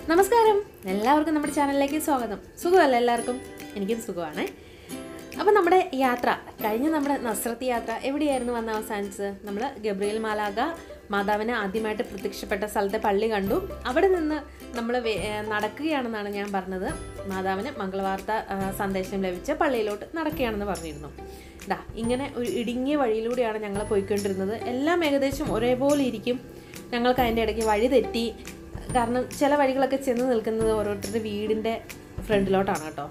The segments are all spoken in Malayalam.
നമസ്കാരം എല്ലാവർക്കും നമ്മുടെ ചാനലിലേക്ക് സ്വാഗതം സുഖമല്ല എല്ലാവർക്കും എനിക്കും സുഖമാണ് അപ്പോൾ നമ്മുടെ യാത്ര കഴിഞ്ഞ നമ്മുടെ നസ്രത്ത് യാത്ര എവിടെയായിരുന്നു വന്ന് അവസാനിച്ചത് നമ്മൾ ഗബ്രിയൽ മാലാഗ മാതാവിനെ ആദ്യമായിട്ട് പ്രത്യക്ഷപ്പെട്ട സ്ഥലത്തെ പള്ളി കണ്ടു അവിടെ നിന്ന് നമ്മൾ നടക്കുകയാണെന്നാണ് ഞാൻ പറഞ്ഞത് മാതാവിന് മംഗളവാർത്ത ആ, സന്ദേശം ലഭിച്ച പള്ളിയിലോട്ട് നടക്കുകയാണെന്ന് പറഞ്ഞിരുന്നു ഇതാ ഇങ്ങനെ ഒരു ഇടുങ്ങിയ വഴിയിലൂടെയാണ് ഞങ്ങൾ പോയിക്കൊണ്ടിരുന്നത് എല്ലാം ഏകദേശം ഒരേപോലെ ഇരിക്കും ഞങ്ങൾക്ക് അതിൻ്റെ ഇടയ്ക്ക് വഴി തെറ്റി കാരണം ചില വഴികളൊക്കെ ചെന്ന് നിൽക്കുന്നത് ഓരോരുത്തരുടെ വീടിൻ്റെ ഫ്രണ്ടിലോട്ടാണ് കേട്ടോ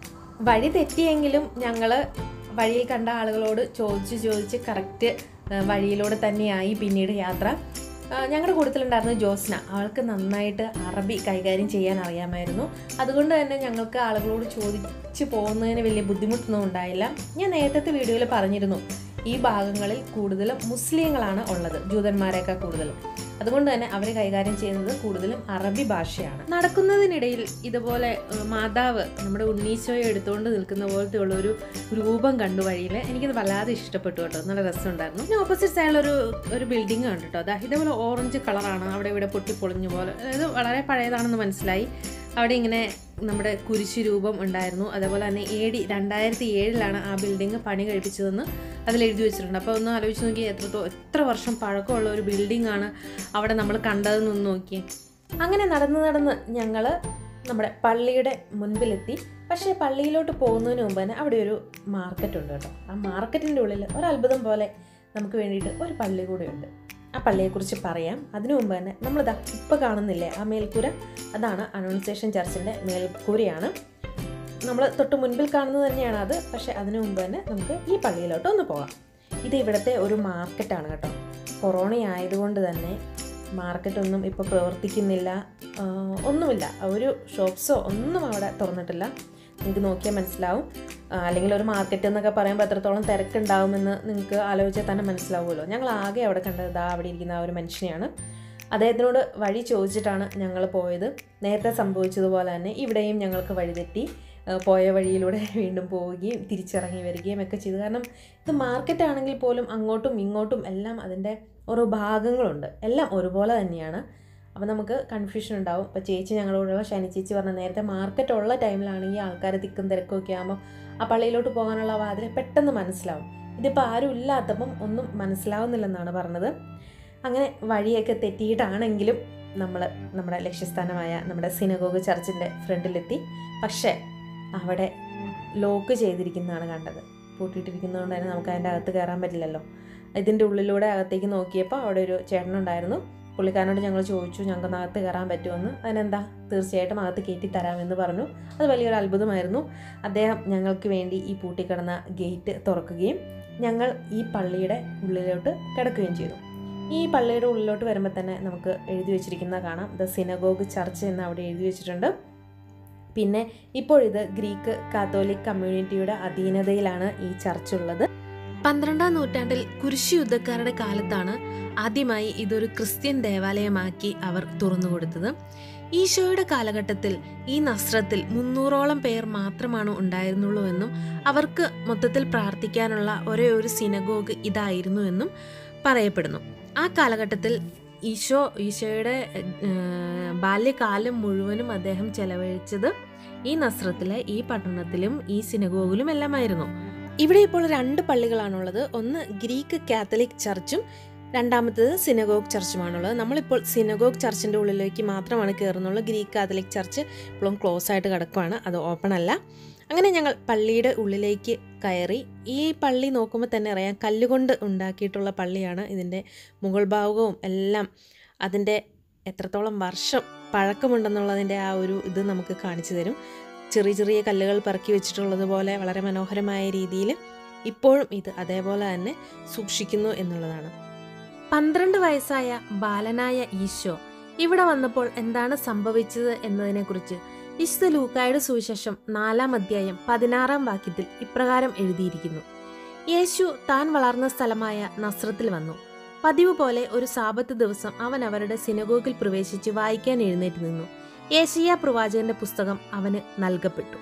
വഴി തെറ്റിയെങ്കിലും ഞങ്ങൾ വഴിയിൽ കണ്ട ആളുകളോട് ചോദിച്ച് ചോദിച്ച് കറക്റ്റ് വഴിയിലൂടെ തന്നെയായി പിന്നീട് യാത്ര ആ, ഞങ്ങളുടെ കൂട്ടത്തിലുണ്ടായിരുന്ന ജോസ്ന അവൾക്ക് നന്നായിട്ട് അറബി കൈകാര്യം ചെയ്യാൻ അറിയാമായിരുന്നു അതുകൊണ്ട് തന്നെ ഞങ്ങൾക്ക് ആളുകളോട് ചോദിച്ച് പോകുന്നതിന് വലിയ ബുദ്ധിമുട്ടൊന്നും ഉണ്ടായില്ല ഞാൻ നേരത്തെ വീഡിയോയിൽ പറഞ്ഞിരുന്നു ഈ ഭാഗങ്ങളിൽ കൂടുതലും മുസ്ലിങ്ങളാണ് ഉള്ളത് ജൂതന്മാരെക്കാൾ കൂടുതലും അതുകൊണ്ട് തന്നെ അവർ കൈകാര്യം ചെയ്യുന്നത് കൂടുതലും അറബി ഭാഷയാണ് നടക്കുന്നതിനിടയിൽ ഇതുപോലെ ഏഹ്, മാതാവ് നമ്മുടെ ഉണ്ണീശോയെ എടുത്തുകൊണ്ട് നിൽക്കുന്ന പോലത്തെ ഉള്ള ഒരു രൂപം കണ്ടു വഴിയിൽ എനിക്കത് വല്ലാതെ ഇഷ്ടപ്പെട്ടു കേട്ടോ നല്ല രസമുണ്ടായിരുന്നു പിന്നെ ഓപ്പോസിറ്റ് സൈഡിലൊരു ഒരു ബിൽഡിംഗ് കണ്ടു കേട്ടോ അതാ ഇതേപോലെ ഓറഞ്ച് കളറാണ് അവിടെ ഇവിടെ പൊട്ടിപ്പൊളിഞ്ഞ പോലെ ഇത് വളരെ പഴയതാണെന്ന് മനസ്സിലായി അവിടെ ഇങ്ങനെ നമ്മുടെ കുരിശു രൂപം ഉണ്ടായിരുന്നു അതേപോലെ തന്നെ എ ഡി രണ്ടായിരത്തി ഏഴിലാണ് ആ ബിൽഡിംഗ് പണി കഴിപ്പിച്ചതെന്ന് അതിൽ എഴുതി വെച്ചിട്ടുണ്ട് അപ്പോൾ ഒന്ന് ആലോചിച്ച് നോക്കി എത്രത്തോ എത്ര വർഷം പഴക്കമുള്ള ഒരു ബിൽഡിംഗ് ആണ് അവിടെ നമ്മൾ കണ്ടതെന്ന് ഒന്ന് നോക്കിയേ അങ്ങനെ നടന്ന് നടന്ന് ഞങ്ങൾ നമ്മുടെ പള്ളിയുടെ മുൻപിലെത്തി പക്ഷേ പള്ളിയിലോട്ട് പോകുന്നതിന് മുമ്പ് തന്നെ അവിടെ ഒരു മാർക്കറ്റ് ഉണ്ട് കേട്ടോ ആ മാർക്കറ്റിൻ്റെ ഉള്ളിൽ ഒരു അത്ഭുതം പോലെ നമുക്ക് വേണ്ടിയിട്ട് ഒരു പള്ളി കൂടെ ഉണ്ട് ആ പള്ളിയെക്കുറിച്ച് പറയാം അതിനു മുമ്പ് തന്നെ നമ്മളിതാ ഇപ്പോൾ കാണുന്നില്ലേ ആ മേൽക്കൂര അതാണ് അനൗൺസേഷൻ ചർച്ചിൻ്റെ മേൽക്കൂരയാണ് നമ്മൾ തൊട്ട് മുൻപിൽ കാണുന്നത് തന്നെയാണ് അത് പക്ഷേ അതിനു മുമ്പ് തന്നെ നമുക്ക് ഈ പള്ളിയിലോട്ട് ഒന്ന് പോകാം ഇത് ഇവിടുത്തെ ഒരു മാർക്കറ്റാണ് കേട്ടോ കൊറോണ ആയതുകൊണ്ട് തന്നെ മാർക്കറ്റൊന്നും ഇപ്പോൾ പ്രവർത്തിക്കുന്നില്ല ആ, ഒന്നുമില്ല ഒരു ഷോപ്സോ ഒന്നും അവിടെ തുറന്നിട്ടില്ല നിങ്ങൾക്ക് നോക്കിയാൽ മനസ്സിലാവും ആ, അല്ലെങ്കിൽ ഒരു മാർക്കറ്റ് എന്നൊക്കെ പറയുമ്പോൾ എത്രത്തോളം തിരക്കുണ്ടാവുമെന്ന് നിങ്ങൾക്ക് ആലോചിച്ചാൽ തന്നെ മനസ്സിലാവുമല്ലോ ഞങ്ങൾ ആകെ അവിടെ കണ്ടത് ദാ അവിടെ ഇരിക്കുന്ന ആ ഒരു മനുഷ്യനെയാണ് അദ്ദേഹത്തിനോട് വഴി ചോദിച്ചിട്ടാണ് ഞങ്ങൾ പോയത് നേരത്തെ സംഭവിച്ചതുപോലെ തന്നെ ഇവിടെയും ഞങ്ങൾക്ക് വഴി തെറ്റി ആ, പോയ വഴിയിലൂടെ വീണ്ടും പോവുകയും തിരിച്ചിറങ്ങി വരികയും ഒക്കെ ചെയ്തു കാരണം ഇത് മാർക്കറ്റ് ആണെങ്കിൽ പോലും അങ്ങോട്ടും ഇങ്ങോട്ടും എല്ലാം അതിൻ്റെ ഓരോ ഭാഗങ്ങളുണ്ട് എല്ലാം ഒരുപോലെ തന്നെയാണ് അപ്പോൾ നമുക്ക് കൺഫ്യൂഷൻ ഉണ്ടാവും ഇപ്പോൾ ചേച്ചി ഞങ്ങളോടുള്ള ശനി ചേച്ചി പറഞ്ഞ നേരത്തെ മാർക്കറ്റ് ഉള്ള ടൈമിലാണെങ്കിൽ ആൾക്കാർ തിക്കും തിരക്കും ഒക്കെ ആകുമ്പോൾ ആ പള്ളിയിലോട്ട് പോകാനുള്ള വാതിൽ പെട്ടെന്ന് മനസ്സിലാവും ഇതിപ്പോൾ ആരും ഇല്ലാത്തപ്പം ഒന്നും മനസ്സിലാവുന്നില്ലെന്നാണ് പറഞ്ഞത് അങ്ങനെ വഴിയൊക്കെ തെറ്റിയിട്ടാണെങ്കിലും നമ്മൾ നമ്മുടെ ലക്ഷ്യസ്ഥാനമായ നമ്മുടെ സിനഗോഗ് ചർച്ചിൻ്റെ ഫ്രണ്ടിലെത്തി പക്ഷേ അവിടെ ലോക്ക് ചെയ്തിരിക്കുന്നതാണ് കണ്ടത് പൂട്ടിയിട്ടിരിക്കുന്നതുകൊണ്ട് തന്നെ നമുക്ക് അതിൻ്റെ അകത്ത് കയറാൻ പറ്റില്ലല്ലോ ഇതിൻ്റെ ഉള്ളിലൂടെ അകത്തേക്ക് നോക്കിയപ്പോൾ അവിടെ ഒരു ചേട്ടനുണ്ടായിരുന്നു പുള്ളിക്കാരനോട് ഞങ്ങൾ ചോദിച്ചു ഞങ്ങൾക്ക് അകത്ത് കയറാൻ പറ്റുമെന്ന് അതിനെന്താ തീർച്ചയായിട്ടും അകത്ത് കയറ്റി തരാമെന്ന് പറഞ്ഞു അത് വലിയൊരു അത്ഭുതമായിരുന്നു അദ്ദേഹം ഞങ്ങൾക്ക് വേണ്ടി ഈ പൂട്ടിക്കിടന്ന ഗേറ്റ് തുറക്കുകയും ഞങ്ങൾ ഈ പള്ളിയുടെ ഉള്ളിലോട്ട് കിടക്കുകയും ചെയ്തു ഈ പള്ളിയുടെ ഉള്ളിലോട്ട് വരുമ്പോൾ തന്നെ നമുക്ക് എഴുതി വെച്ചിരിക്കുന്ന കാണാം ദ സിനഗോഗ് ചർച്ച് എന്ന് അവിടെ എഴുതി വെച്ചിട്ടുണ്ട് പിന്നെ ഇപ്പോൾ ഇത് ഗ്രീക്ക് കാത്തോലിക് കമ്മ്യൂണിറ്റിയുടെ അധീനതയിലാണ് ഈ ചർച്ച് ഉള്ളത് പന്ത്രണ്ടാം നൂറ്റാണ്ടിൽ കുരിശി യുദ്ധക്കാരുടെ കാലത്താണ് ആദ്യമായി ഇതൊരു ക്രിസ്ത്യൻ ദേവാലയമാക്കി അവർ തുറന്നു കൊടുത്തത് ഈശോയുടെ കാലഘട്ടത്തിൽ ഈ നസ്രത്തിൽ മുന്നൂറോളം പേർ മാത്രമാണ് ഉണ്ടായിരുന്നുള്ളൂ എന്നും അവർക്ക് മൊത്തത്തിൽ പ്രാർത്ഥിക്കാനുള്ള ഒരേ ഒരു സിനഗോഗ് ഇതായിരുന്നു എന്നും പറയപ്പെടുന്നു ആ കാലഘട്ടത്തിൽ ഈശോ ഈശോയുടെ ഏഹ്, ബാല്യകാലം മുഴുവനും അദ്ദേഹം ചെലവഴിച്ചത് ഈ നസ്രത്തിലെ ഈ പട്ടണത്തിലും ഈ സിനഗോഗിലും എല്ലാമായിരുന്നു ഇവിടെ ഇപ്പോൾ രണ്ട് പള്ളികളാണുള്ളത് ഒന്ന് ഗ്രീക്ക് കാത്തലിക് ചർച്ചും രണ്ടാമത്തേത് സിനഗോഗ് ചർച്ചുമാണുള്ളത് നമ്മളിപ്പോൾ സിനഗോഗ് ചർച്ചിൻ്റെ ഉള്ളിലേക്ക് മാത്രമാണ് കയറുന്നുള്ളൂ ഗ്രീക്ക് കാത്തലിക് ചർച്ച് ഇപ്പോഴും ക്ലോസ് ആയിട്ട് കിടക്കുവാണ് അത് ഓപ്പൺ അല്ല അങ്ങനെ ഞങ്ങൾ പള്ളിയുടെ ഉള്ളിലേക്ക് കയറി ഈ പള്ളി നോക്കുമ്പോൾ തന്നെ അറിയാം കല്ലുകൊണ്ട് ഉണ്ടാക്കിയിട്ടുള്ള പള്ളിയാണ് ഇതിൻ്റെ മുകൾ ഭാഗവും എല്ലാം അതിൻ്റെ എത്രത്തോളം വർഷം പഴക്കമുണ്ടെന്നുള്ളതിൻ്റെ ആ ഒരു ഇത് നമുക്ക് കാണിച്ചു തരും ചെറിയ ചെറിയ കല്ലുകൾ പറക്കി വെച്ചിട്ടുള്ളത് പോലെ വളരെ മനോഹരമായ രീതിയിൽ ഇപ്പോഴും ഇത് അതേപോലെ തന്നെ സൂക്ഷിക്കുന്നു എന്നുള്ളതാണ് പന്ത്രണ്ട് വയസ്സായ ബാലനായ ഈശോ ഇവിടെ വന്നപ്പോൾ എന്താണ് സംഭവിച്ചത് എന്നതിനെക്കുറിച്ച് വിശുദ്ധ ലൂക്കായുടെ സുവിശേഷം നാലാം അധ്യായം പതിനാറാം വാക്യത്തിൽ ഇപ്രകാരം എഴുതിയിരിക്കുന്നു യേശു താൻ വളർന്ന സ്ഥലമായ നസ്രത്തിൽ വന്നു പതിവ് പോലെ ഒരു സാപത്ത് ദിവസം അവൻ അവരുടെ സിനഗോഗിൽ പ്രവേശിച്ച് വായിക്കാൻ എഴുന്നേറ്റ് നിന്നു ഏഷ്യ പ്രവാചകന്റെ പുസ്തകം അവന് നൽകപ്പെട്ടു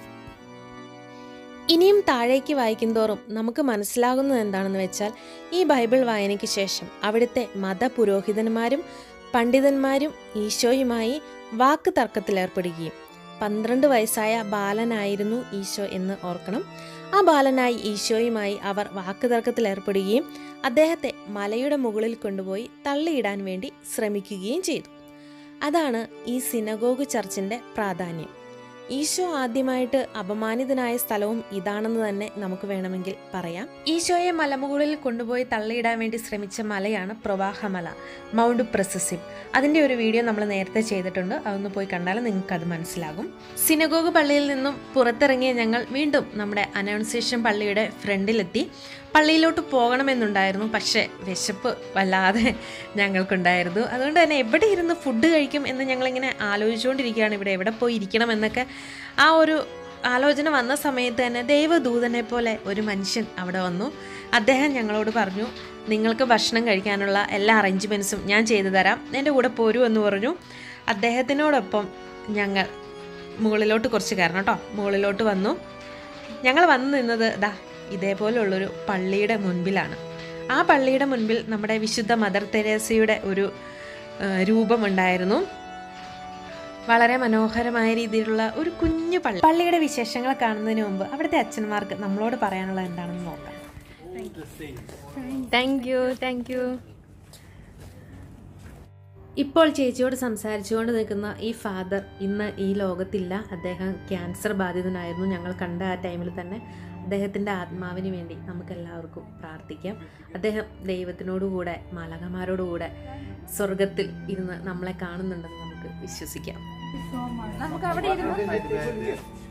ഇനിയും താഴേക്ക് വായിക്കുന്തോറും നമുക്ക് മനസ്സിലാകുന്നത് എന്താണെന്ന് വെച്ചാൽ ഈ ബൈബിൾ വായനയ്ക്ക് ശേഷം അവിടുത്തെ മതപുരോഹിതന്മാരും പണ്ഡിതന്മാരും ഈശോയുമായി വാക്ക് തർക്കത്തിലേർപ്പെടുകയും പന്ത്രണ്ട് വയസ്സായ ബാലനായിരുന്നു ഈശോ എന്ന് ഓർക്കണം ആ ബാലനായി ഈശോയുമായി അവർ വാക്ക് തർക്കത്തിലേർപ്പെടുകയും അദ്ദേഹത്തെ മലയുടെ മുകളിൽ കൊണ്ടുപോയി തള്ളിയിടാൻ വേണ്ടി ശ്രമിക്കുകയും ചെയ്തു അതാണ് ഈ സിനഗോഗ് ചർച്ചിൻ്റെ പ്രാധാന്യം ഈശോ ആദ്യമായിട്ട് അപമാനിതനായ സ്ഥലവും ഇതാണെന്ന് തന്നെ നമുക്ക് വേണമെങ്കിൽ പറയാം ഈശോയെ മലമുകളിൽ കൊണ്ടുപോയി തള്ളിയിടാൻ വേണ്ടി ശ്രമിച്ച മലയാണ് പ്രവാഹമല മൗണ്ട് പ്രസസിം അതിൻ്റെ ഒരു വീഡിയോ നമ്മൾ നേരത്തെ ചെയ്തിട്ടുണ്ട് അതൊന്ന് പോയി കണ്ടാൽ നിങ്ങൾക്ക് അത് മനസ്സിലാകും സിനഗോഗ് പള്ളിയിൽ നിന്നും പുറത്തിറങ്ങിയ ഞങ്ങൾ വീണ്ടും നമ്മുടെ അനൗൺസിയേഷൻ പള്ളിയുടെ ഫ്രണ്ടിലെത്തി പള്ളിയിലോട്ട് പോകണമെന്നുണ്ടായിരുന്നു പക്ഷേ വിശപ്പ് വല്ലാതെ ഞങ്ങൾക്കുണ്ടായിരുന്നു അതുകൊണ്ട് തന്നെ എവിടെ ഇരുന്ന് ഫുഡ് കഴിക്കും എന്ന് ഞങ്ങളിങ്ങനെ ആലോചിച്ചുകൊണ്ടിരിക്കുകയാണ് ഇവിടെ എവിടെ പോയി ഇരിക്കണം എന്നൊക്കെ ആ ഒരു ആലോചന വന്ന സമയത്ത് തന്നെ ദൈവദൂതനെ പോലെ ഒരു മനുഷ്യൻ അവിടെ വന്നു അദ്ദേഹം ഞങ്ങളോട് പറഞ്ഞു നിങ്ങൾക്ക് ഭക്ഷണം കഴിക്കാനുള്ള എല്ലാ അറേഞ്ച്മെൻറ്റ്സും ഞാൻ ചെയ്തു തരാം എൻ്റെ കൂടെ പോരൂ എന്ന് പറഞ്ഞു അദ്ദേഹത്തിനോടൊപ്പം ഞങ്ങൾ മുകളിലോട്ട് കുറച്ച് കയറണം കേട്ടോ മുകളിലോട്ട് വന്നു ഞങ്ങൾ വന്നു നിന്നത് ദാ ഇതേപോലുള്ളൊരു പള്ളിയുടെ മുൻപിലാണ് ആ പള്ളിയുടെ മുൻപിൽ നമ്മുടെ വിശുദ്ധ മദർ തെരേസയുടെ ഒരു ആ, രൂപമുണ്ടായിരുന്നു വളരെ മനോഹരമായ രീതിയിലുള്ള ഒരു കുഞ്ഞു പള്ളി പള്ളിയുടെ വിശേഷങ്ങൾ കാണുന്നതിന് മുമ്പ് അവിടുത്തെ അച്ഛന്മാർക്ക് നമ്മളോട് പറയാനുള്ളത് എന്താണെന്ന് നോക്കാം താങ്ക് യു താങ്ക് യു ഇപ്പോൾ ചേച്ചിയോട് സംസാരിച്ചുകൊണ്ട് നിൽക്കുന്ന ഈ ഫാദർ ഇന്ന് ഈ ലോകത്തില്ല അദ്ദേഹം ക്യാൻസർ ബാധിതനായിരുന്നു ഞങ്ങൾ കണ്ട ആ ടൈമിൽ തന്നെ അദ്ദേഹത്തിൻ്റെ ആത്മാവിന് വേണ്ടി നമുക്ക് എല്ലാവർക്കും പ്രാർത്ഥിക്കാം അദ്ദേഹം ദൈവത്തിനോടുകൂടെ മാലകമാരോടുകൂടെ സ്വർഗത്തിൽ ഇരുന്ന് നമ്മളെ കാണുന്നുണ്ടെന്ന് നമുക്ക് വിശ്വസിക്കാം നമുക്ക് അവിടെ ഇരുന്ന്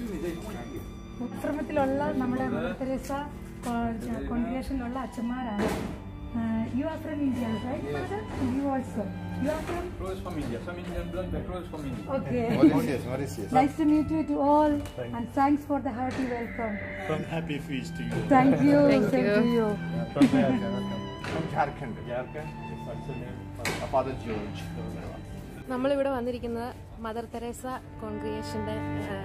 ആശ്രമത്തിലുള്ള നമ്മുടെ മദർ തെരേസ കോൺഗ്രിഗേഷനിലുള്ള അച്ഛന്മാരാണ് you are from India you also you are from Close from India. Some Indian blood, they're close from India. Okay Mauritius, Mauritius. Nice to meet you to all and thanks for the hearty welcome From Happy Feast to you. Thank you thank you From where? Welcome. From Jharkhand. Jharkhand. What's the name? My father George. നമ്മളിവിടെ വന്നിരിക്കുന്നത് മദർ തെരേസ കോൺഗ്രിഗേഷൻ്റെ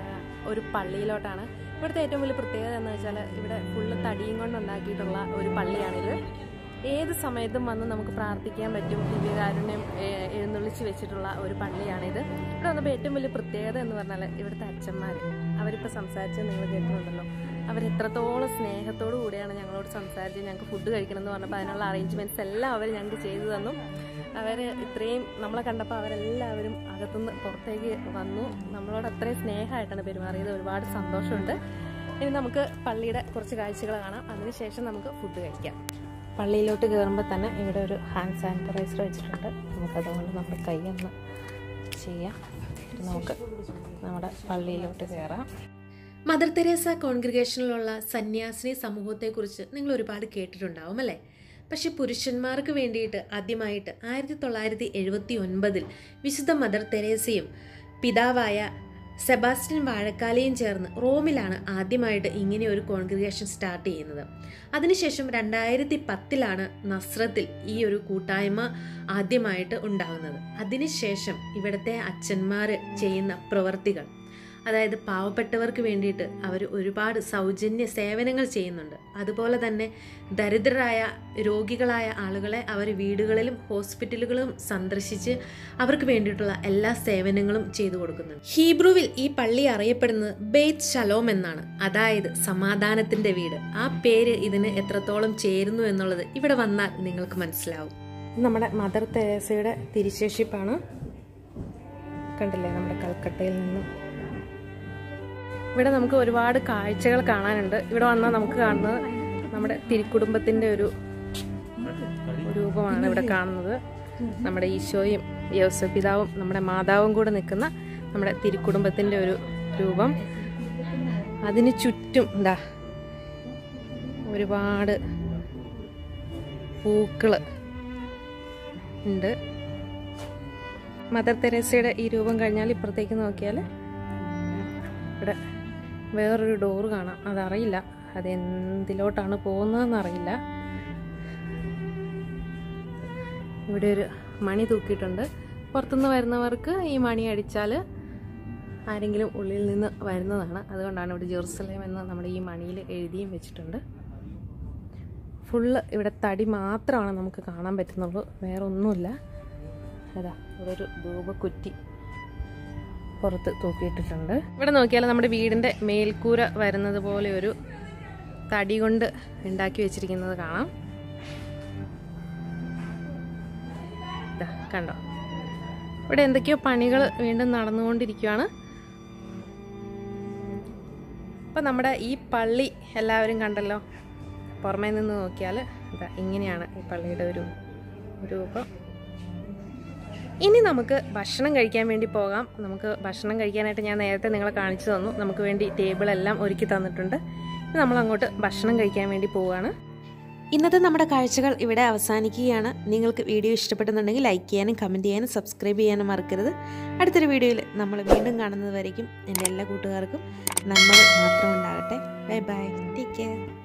ഒരു പള്ളിയിലോട്ടാണ് ഇവിടുത്തെ ഏറ്റവും വലിയ പ്രത്യേകത എന്ന് വെച്ചാൽ ഇവിടെ ഫുള്ള് തടിയും കൊണ്ടുണ്ടാക്കിയിട്ടുള്ള ഒരു പള്ളിയാണിത് ഏത് സമയത്തും വന്ന് നമുക്ക് പ്രാർത്ഥിക്കാൻ പറ്റും ദിവ്യകാരുണ്യം ഏഹ്, എഴുന്നള്ളിച്ച് വെച്ചിട്ടുള്ള ഒരു പള്ളിയാണിത് ഇവിടെ വന്നപ്പോൾ ഏറ്റവും വലിയ പ്രത്യേകത എന്ന് പറഞ്ഞാൽ ഇവിടുത്തെ അച്ഛന്മാർ അവരിപ്പോൾ സംസാരിച്ചത് നിങ്ങൾ കേട്ടിട്ടുണ്ടല്ലോ അവരെത്രത്തോളം സ്നേഹത്തോടു കൂടിയാണ് ഞങ്ങളോട് സംസാരിച്ച് ഞങ്ങൾക്ക് ഫുഡ് കഴിക്കണം എന്ന് പറഞ്ഞപ്പോൾ അതിനുള്ള അറേഞ്ച്മെൻറ്റ്സ് എല്ലാം അവർ ഞങ്ങൾക്ക് ചെയ്തു തന്നു അവർ ഇത്രയും നമ്മളെ കണ്ടപ്പോൾ അവരെല്ലാവരും അകത്തുനിന്ന് പുറത്തേക്ക് വന്നു നമ്മളോട് അത്രയും സ്നേഹമായിട്ടാണ് പെരുമാറിയത് ഒരുപാട് സന്തോഷമുണ്ട് ഇനി നമുക്ക് പള്ളിയുടെ കുറച്ച് കാഴ്ചകൾ കാണാം അതിനുശേഷം നമുക്ക് ഫുഡ് കഴിക്കാം പള്ളിയിലോട്ട് കയറുമ്പോൾ തന്നെ ഇവിടെ ഒരു ഹാൻഡ് സാനിറ്റൈസർ വെച്ചിട്ടുണ്ട് നമുക്കതുകൊണ്ട് നമ്മുടെ കൈ ഒന്ന് ചെയ്യാം എന്നിട്ട് നമുക്ക് നമ്മുടെ പള്ളിയിലോട്ട് കയറാം മദർ തെരേസ കോൺഗ്രിഗേഷനിലുള്ള സന്യാസിനി സമൂഹത്തെക്കുറിച്ച് നിങ്ങൾ ഒരുപാട് കേട്ടിട്ടുണ്ടാവും അല്ലേ പക്ഷെ പുരുഷന്മാർക്ക് വേണ്ടിയിട്ട് ആദ്യമായിട്ട് ആയിരത്തി തൊള്ളായിരത്തി എഴുപത്തി ഒൻപതിൽ വിശുദ്ധ മദർ തെരേസയും പിതാവായ സെബാസ്റ്റ്യൻ വാഴക്കാലയും ചേർന്ന് റോമിലാണ് ആദ്യമായിട്ട് ഇങ്ങനെ ഒരു കോൺഗ്രിഗേഷൻ സ്റ്റാർട്ട് ചെയ്യുന്നത് അതിനുശേഷം രണ്ടായിരത്തി പത്തിലാണ് നസ്രത്തിൽ ഈ ഒരു കൂട്ടായ്മ ആദ്യമായിട്ട് ഉണ്ടാകുന്നത് അതിനുശേഷം ഇവിടുത്തെ അച്ഛന്മാർ ചെയ്യുന്ന പ്രവർത്തികൾ അതായത് പാവപ്പെട്ടവർക്ക് വേണ്ടിയിട്ട് അവർ ഒരുപാട് സൗജന്യ സേവനങ്ങൾ ചെയ്യുന്നുണ്ട് അതുപോലെ തന്നെ ദരിദ്രരായ രോഗികളായ ആളുകളെ അവർ വീടുകളിലും ഹോസ്പിറ്റലുകളും സന്ദർശിച്ച് അവർക്ക് വേണ്ടിയിട്ടുള്ള എല്ലാ സേവനങ്ങളും ചെയ്തു കൊടുക്കുന്നുണ്ട് ഹീബ്രുവിൽ ഈ പള്ളി അറിയപ്പെടുന്നത് ബെയ്ത്ത് ഷലോം എന്നാണ് അതായത് സമാധാനത്തിന്റെ വീട് ആ പേര് ഇതിന് എത്രത്തോളം ചേരുന്നു എന്നുള്ളത് ഇവിടെ വന്നാൽ നിങ്ങൾക്ക് മനസ്സിലാവും നമ്മുടെ മദർ തെരേസയുടെ തിരിശേഷിപ്പാണ് കണ്ടില്ലേ നമ്മുടെ കൽക്കട്ടയിൽ നിന്നും ഇവിടെ നമുക്ക് ഒരുപാട് കാഴ്ചകൾ കാണാനുണ്ട് ഇവിടെ വന്നാൽ നമുക്ക് കാണുന്നത് നമ്മുടെ തിരുക്കുടുംബത്തിന്റെ ഒരു രൂപമാണ് ഇവിടെ കാണുന്നത് നമ്മുടെ ഈശോയും യോസപിതാവും നമ്മുടെ മാതാവും കൂടെ നിൽക്കുന്ന നമ്മുടെ തിരുക്കുടുംബത്തിന്റെ ഒരു രൂപം അതിന് ചുറ്റും എന്താ ഒരുപാട് പൂക്കള് ഉണ്ട് മദർ തെരേസയുടെ ഈ രൂപം കഴിഞ്ഞാൽ ഇപ്പുറത്തേക്ക് നോക്കിയാൽ ഇവിടെ വേറൊരു ഡോറ് കാണാം അതറിയില്ല അത് എന്തിലോട്ടാണ് പോകുന്നതെന്ന് അറിയില്ല ഇവിടെ ഒരു മണി തൂക്കിയിട്ടുണ്ട് പുറത്തുനിന്ന് വരുന്നവർക്ക് ഈ മണി അടിച്ചാൽ ആരെങ്കിലും ഉള്ളിൽ നിന്ന് വരുന്നതാണ് അതുകൊണ്ടാണ് ഇവിടെ ജെറുസലേം എന്ന് നമ്മുടെ ഈ മണിയിൽ എഴുതിയും വെച്ചിട്ടുണ്ട് ഫുള്ള് ഇവിടെ തടി മാത്രമാണ് നമുക്ക് കാണാൻ പറ്റുന്നുള്ളൂ വേറെ ഒന്നുമില്ല അതാ ഇവിടെ ഒരു ധൂപക്കുറ്റി പുറത്ത് തൂക്കിയിട്ടിട്ടുണ്ട് ഇവിടെ നോക്കിയാൽ നമ്മുടെ വീടിൻ്റെ മേൽക്കൂര വരുന്നത് പോലെ ഒരു തടി കൊണ്ട് ഉണ്ടാക്കി വെച്ചിരിക്കുന്നത് കാണാം ദാ, കണ്ടോ ഇവിടെ എന്തൊക്കെയോ പണികൾ വീണ്ടും നടന്നുകൊണ്ടിരിക്കുകയാണ് അപ്പം നമ്മുടെ ഈ പള്ളി എല്ലാവരും കണ്ടല്ലോ പുറമേ നിന്ന് നോക്കിയാൽ ഇതാ ഇങ്ങനെയാണ് ഈ പള്ളിയുടെ ഒരു രൂപം ഇനി നമുക്ക് ഭക്ഷണം കഴിക്കാൻ വേണ്ടി പോകാം നമുക്ക് ഭക്ഷണം കഴിക്കാനായിട്ട് ഞാൻ നേരത്തെ നിങ്ങളെ കാണിച്ചു തന്നു നമുക്ക് വേണ്ടി ടേബിളെല്ലാം ഒരുക്കി തന്നിട്ടുണ്ട് ഇനി നമ്മൾ അങ്ങോട്ട് ഭക്ഷണം കഴിക്കാൻ വേണ്ടി പോവുകയാണ് ഇന്നത്തെ നമ്മുടെ കാഴ്ചകൾ ഇവിടെ അവസാനിക്കുകയാണ് നിങ്ങൾക്ക് വീഡിയോ ഇഷ്ടപ്പെടുന്നുണ്ടെങ്കിൽ ലൈക്ക് ചെയ്യാനും കമൻറ്റ് ചെയ്യാനും സബ്സ്ക്രൈബ് ചെയ്യാനും മറക്കരുത് അടുത്തൊരു വീഡിയോയിൽ നമ്മൾ വീണ്ടും കാണുന്നത് വരയ്ക്കും എൻ്റെ എല്ലാ കൂട്ടുകാർക്കും നന്മകൾ മാത്രം ഉണ്ടാകട്ടെ ബൈ ബൈ ടേക്ക് കെയർ